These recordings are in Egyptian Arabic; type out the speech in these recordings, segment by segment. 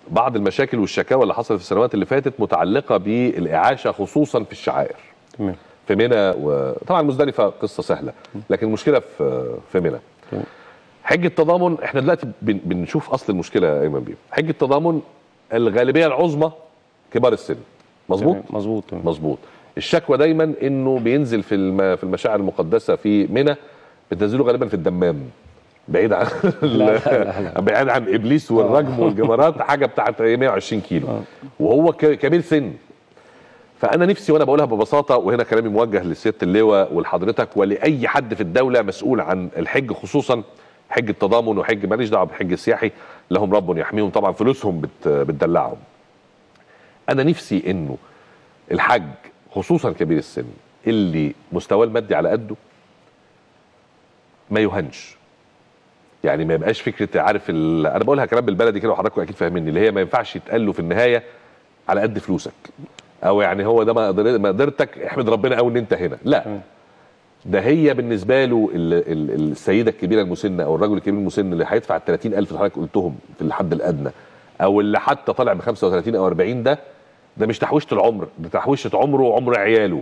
بعض المشاكل والشكاوى اللي حصلت في السنوات اللي فاتت متعلقه بالاعاشه خصوصا في الشعائر تمام في منى وطبعا مزدلفه قصه سهله لكن المشكله في في منى تمام. حج التضامن احنا دلوقتي بن- بنشوف اصل المشكله يا ايمن بيه حج التضامن الغالبيه العظمى كبار السن مظبوط تمام. مظبوط تمام. مظبوط الشكوى دايما انه بينزل في الم... في المشاعر المقدسه في منى بتنزله غالبا في الدمام بعيد عن لا، لا، لا. بعيد عن ابليس والرجم والجمرات حاجه بتاعت 120 كيلو وهو ك- كبير سن فانا نفسي وانا بقولها ببساطه وهنا كلامي موجه لسياده اللواء ولحضرتك ولاي حد في الدوله مسؤول عن الحج خصوصا حج التضامن وحج ماليش دعوه بالحج السياحي لهم رب يحميهم طبعا فلوسهم بت بتدلعهم انا نفسي انه الحج خصوصا كبير السن اللي مستواه المادي على قده ما يهنش يعني ما يبقاش فكره عارف ال... انا بقولها كلام بالبلدي كده وحضراتكم اكيد فاهميني اللي هي ما ينفعش يتقال له في النهايه على قد فلوسك او يعني هو ده ما قدر- ما قدرتك احمد ربنا قوي ان انت هنا لا تمام. ده هي بالنسبه له ال... ال... السيده الكبيره المسنه او الرجل الكبير المسن اللي هيدفع ال 30000 اللي حضرتك قلتهم في الحد الادنى او اللي حتى طالع ب 35 او 40 ده ده مش تحويشه العمر ده تحويشه عمره وعمر عياله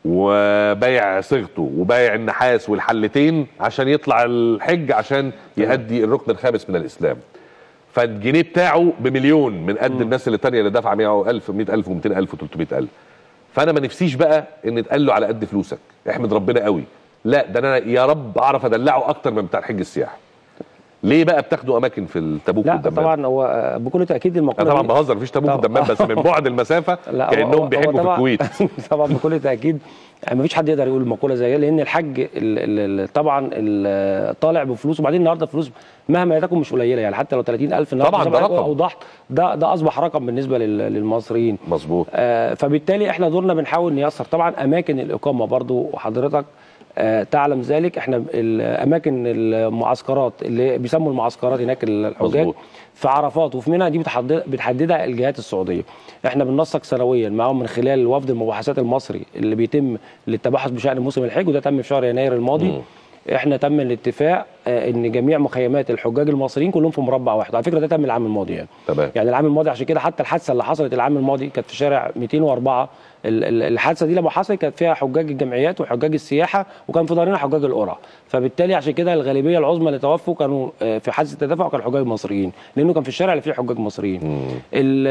وبايع صيغته وبايع النحاس والحلتين عشان يطلع الحج عشان يأدي الركن الخامس من الاسلام فالجنيه بتاعه بمليون من قد الناس اللي التانية اللي دافعه 100000 100000 و200000 و300000 فانا ما نفسيش بقى ان يتقال له على قد فلوسك احمد ربنا قوي لا ده انا يا رب اعرف ادلعه اكتر من بتاع الحج السياحي ليه بقى بتاخدوا اماكن في التبوك لا والدمام طبعا هو آه، بكل تاكيد انا المقوله طبعا دي- بهزر مفيش تبوك طبعا. والدمام بس من بعد المسافه لا هو- هو- كانهم هو بيحجوا في طبعا- الكويت طبعا بكل تاكيد ما فيش حد يقدر يقول مقوله زي كده لان الحج ال- ال- ال- طبعا ال- طالع بفلوس وبعدين النهارده فلوس مهما تكن مش قليله يعني حتى لو 30000 النهارده طبعاً زي ده ما حضرتك رقم. اوضحت ده ده اصبح رقم بالنسبه لل- للمصريين مظبوط آه، فبالتالي احنا دورنا بنحاول نيسر طبعا اماكن الاقامه برضو وحضرتك آه، تعلم ذلك احنا الاماكن المعسكرات اللي بيسموا المعسكرات هناك الحجاج مظبوط. في عرفات وفي منى دي بتحدد بتحددها الجهات السعوديه احنا بننسق سنويا معاهم من خلال وفد المباحثات المصري اللي بيتم للتباحث بشان موسم الحج وده تم في شهر يناير الماضي مم. احنا تم الاتفاق آه، ان جميع مخيمات الحجاج المصريين كلهم في مربع واحد على فكره ده تم العام الماضي يعني تمام يعني العام الماضي عشان كده حتى الحادثه اللي حصلت العام الماضي كانت في شارع 204 ال- ال- الحادثه دي لما حصلت كانت فيها حجاج الجمعيات وحجاج السياحه وكان في ظهرنا حجاج القرى فبالتالي عشان كده الغالبيه العظمى اللي توفوا كانوا آه، في حادثه التدافع كانوا حجاج مصريين لانه كان في الشارع اللي فيه حجاج مصريين مم. ال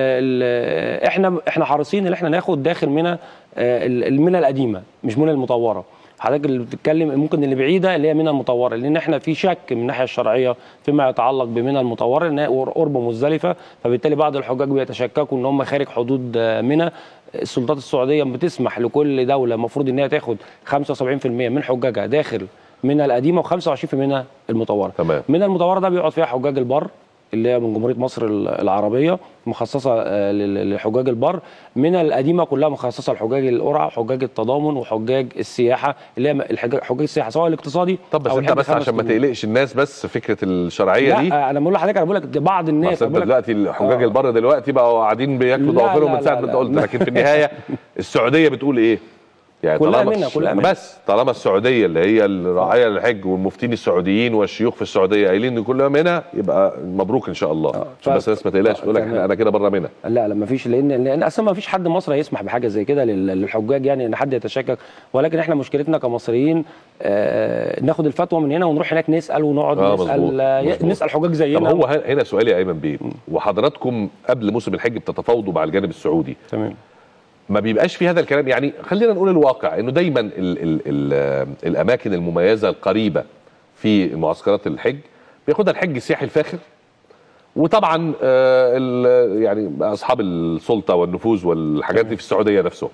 ال احنا احنا حريصين ان احنا ناخد داخل منى المنى القديمه مش منى المطوره حضرتك اللي بتتكلم ممكن اللي بعيده اللي هي منى المطوره لان احنا في شك من الناحيه الشرعيه فيما يتعلق بمنى المطوره ان هي قرب مزدلفه فبالتالي بعض الحجاج بيتشككوا ان هم خارج حدود آه، منى السلطات السعوديه بتسمح لكل دوله المفروض ان هي تاخد 75% من حجاجها داخل منى القديمه و25% منى المطوره تمام من المدوره ده بيقعد فيها حجاج البر اللي هي من جمهوريه مصر العربيه مخصصه آه، لل- لحجاج البر من القديمه كلها مخصصه لحجاج القرعه حجاج التضامن وحجاج السياحه اللي هي الحجاج حجاج السياحه سواء الاقتصادي طب بس أو انت الحج بس خمس عشان ما نجوم. تقلقش الناس بس فكره الشرعيه دي لا انا بقول لحضرتك انا بقول لك ده بعض الناس بس انت بقول لك دلوقتي حجاج آه. البر دلوقتي بقوا قاعدين بياكلوا لا، ضوافرهم لا، من ساعه لا، ما انت لا. قلت لكن في النهايه السعوديه بتقول ايه؟ يعني كلها طالما منها، الس- كلها منها. بس طالما السعوديه اللي هي الراعيه للحج والمفتين السعوديين والشيوخ في السعوديه قايلين ان كلها منها يبقى مبروك ان شاء الله آه. عشان ف- بس الناس ما تقلقش آه، تقول لك تمام. احنا انا كده بره منها لا لا ما فيش لان لان اصلا ما فيش حد مصري هيسمح بحاجه زي كده لل- للحجاج يعني ان حد يتشكك ولكن احنا مشكلتنا كمصريين آه ناخد الفتوى من هنا ونروح هناك نسال ونقعد آه، نسال مظبوط، آه، مظبوط. نسال حجاج طب زينا هو ه- هنا سؤالي يا ايمن بيه وحضراتكم قبل موسم الحج بتتفاوضوا مع الجانب السعودي تمام ما بيبقاش في هذا الكلام يعني خلينا نقول الواقع انه دايما ال ال ال الاماكن المميزه القريبه في معسكرات الحج بياخدها الحج السياحي الفاخر وطبعا آه ال- يعني اصحاب السلطه والنفوذ والحاجات دي في السعوديه نفسهم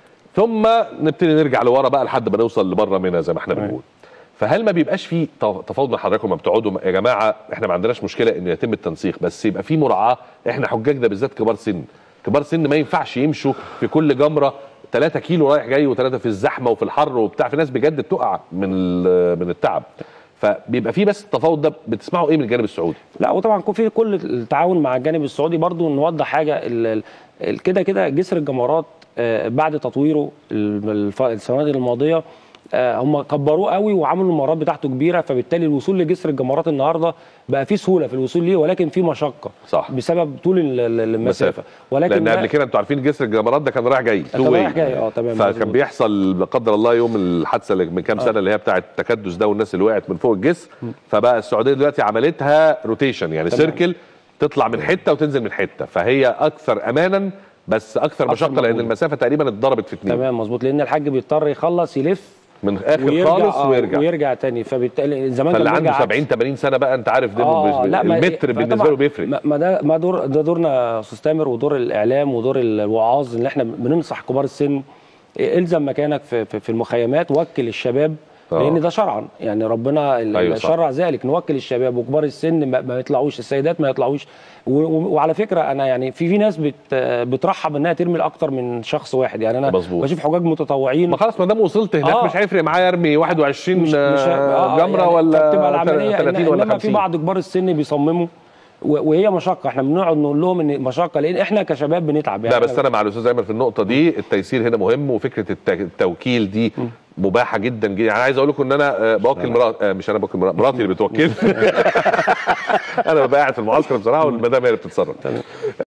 ثم نبتدي نرجع لورا بقى لحد ما نوصل لبره منها زي ما احنا تمام. بنقول فهل ما بيبقاش في ت- تفاوض مع حضراتكم لما بتقعدوا يا جماعه احنا ما عندناش مشكله انه يتم التنسيق بس يبقى في مراعاه احنا حجاجنا بالذات كبار سن كبار سن ما ينفعش يمشوا في كل جمره 3 كيلو رايح جاي وثلاثه في الزحمه وفي الحر وبتاع في ناس بجد بتقع من ال- من التعب فبيبقى في بس التفاوض ده بتسمعوا ايه من الجانب السعودي لا وطبعا يكون في كل التعاون مع الجانب السعودي برضو نوضح حاجه ال- ال- كده كده جسر الجمرات آه، بعد تطويره ال- الف- السنوات الماضيه آه، هم كبروه قوي وعملوا الممرات بتاعته كبيره فبالتالي الوصول لجسر الجمرات النهارده بقى فيه سهوله في الوصول ليه ولكن في مشقه صح. بسبب طول ال- ال- المسافه ولكن لان ده- قبل كده انتوا عارفين جسر الجمرات ده كان رايح جاي كان two way. رايح جاي، اه، تمام، فكان مظبوط. بيحصل لا قدر الله يوم الحادثه اللي من كام سنه اللي هي بتاعه التكدس ده والناس اللي وقعت من فوق الجسر فبقى السعوديه دلوقتي عملتها روتيشن يعني تمام. سيركل تطلع من حته وتنزل من حته فهي اكثر امانا بس اكثر مشقه لان مجهود. المسافه تقريبا اتضربت في اتنين تمام مظبوط لان الحاج بيضطر يخلص يلف من اخر ويرجع خالص آه، ويرجع ويرجع تاني فبالتالي زمان فاللي كان عنده بيرجع 70 80 سنه بقى انت عارف ده اه لا ما المتر بالنسبه فطبعاً له بيفرق ما- ما ده ما دور ده دورنا يا استاذ تامر ودور الاعلام ودور الوعاظ ان احنا بننصح كبار السن الزم مكانك في في في المخيمات وكل الشباب آه. لان ده شرعا يعني ربنا ال- أيوة صح. شرع ذلك نوكل الشباب وكبار السن ما, ما يطلعوش السيدات ما يطلعوش و- و- وعلى فكره انا يعني في في ناس بت بترحب انها ترمي لاكتر من شخص واحد يعني انا مظبوط. بشوف حجاج متطوعين ما خلاص ما دام وصلت هناك آه. مش هيفرق معايا ارمي 21 مش مش آه، جمره يعني ولا فبتبقى العمليه 30 ولا انما في 50 بعض كبار السن بيصمموا و- وهي مشقه احنا بنقعد نقول لهم ان مشقه لان احنا كشباب بنتعب لا يعني بس انا مع الاستاذ ايمن في النقطه دي التيسير هنا مهم وفكره الت- التوكيل دي مباحه جدا جدا يعني عايز اقول لكم ان انا آه، بوكل مرات آه، مش انا بوكل مرات مراتي اللي بتوكل انا ببقى قاعد في المعسكر بصراحه والمدام هي اللي بتتصرف